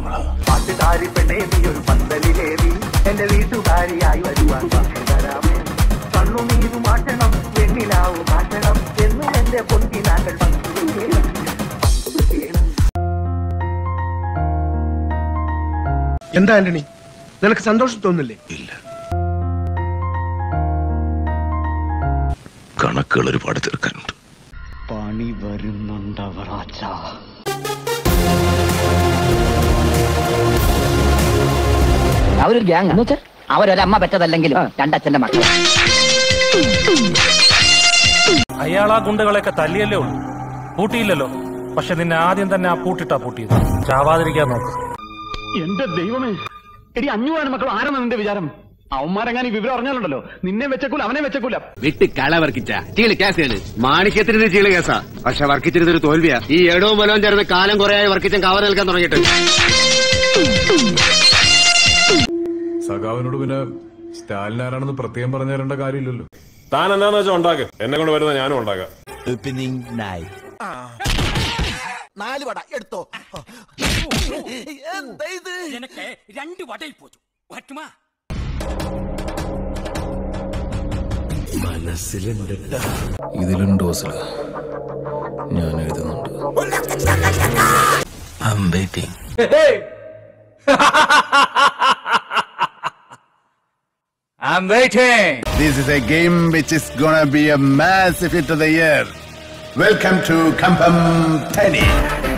പാട്ടുകാരി പെണ്ണേ നീ ഒരു പന്തലിലേറി എന്റെ വീട്ടുകാരിയായി വരുവാൻ വാക്ക് തരാമേ കണ്ണുനീരു മാറ്റണം വെണ്ണിലാവ് മാറ്റണം എന്നും എന്റെ പൊന്തിനാക്കൾ പങ്കുവയ്ക്കണം പങ്കുവയ്ക്കണം എന്താ ആന്റണി നിനക്ക് സന്തോഷം തോന്നില്ലേ ഇല്ല കണക്കുകൾ ഒരുപാട് തീർക്കാനുണ്ട് പണി വരുന്നുണ്ടവറാച്ച അവരൊരു ഗ്യാങ് എന്ന് വെച്ചാൽ അവരൊരമ്മ പെറ്റതല്ലെങ്കിലും രണ്ടച്ഛന്റെ മക്കൾ അയാൾ ആ ഗുണ്ടകളെയൊക്കെ തല്ലിയല്ലേ ഉള്ളൂ പൂട്ടിയില്ലല്ലോ പക്ഷെ നിന്നെ ആദ്യം തന്നെ ആ പൂട്ടിട്ടാ പൂട്ടിയത് ചാവാതിരിക്കാൻ നോക്ക് എന്റെ ദൈവമേ എടി അഞ്ഞൂറാണ് മക്കൾ ആരാണ് നിന്റെ വിചാരം അവന്മാരെങ്ങാൻ ഈ വിവരം അറിഞ്ഞാലുണ്ടല്ലോ നിന്നെ വെച്ചക്കൂല അവനെ വെച്ചക്കൂല വിട്ട് കള വർക്കിച്ച ചീള് കേസാണ് മാണിക്യത്തിന് ചീള് കേസാ പക്ഷെ വർക്കിച്ചിരുന്നൊരു തോൽവിയാ ഈ എടവും ബലവും ചേർന്ന് കാലം കുറയായി വർക്കിച്ചൻ കവർ നിൽക്കാൻ തുടങ്ങിയിട്ട് സഖാവിനോട് പിന്നെ സ്റ്റാലിൻ ആരാണെന്ന് പ്രത്യേകം പറഞ്ഞു തരേണ്ട കാര്യമില്ലല്ലോ താൻ എന്താന്ന് വെച്ചാൽ ഉണ്ടാക്ക് എന്നെ കൊണ്ട് വരുന്ന ഞാനും ഉണ്ടാക്കാം നാല് വട എടുത്തോ ഇതിലും ഡോസിൽ ഞാൻ എഴുതുന്നുണ്ട് I'm waiting. This is a game which is gonna be a massive hit of the year. Welcome to Kampam Tenny.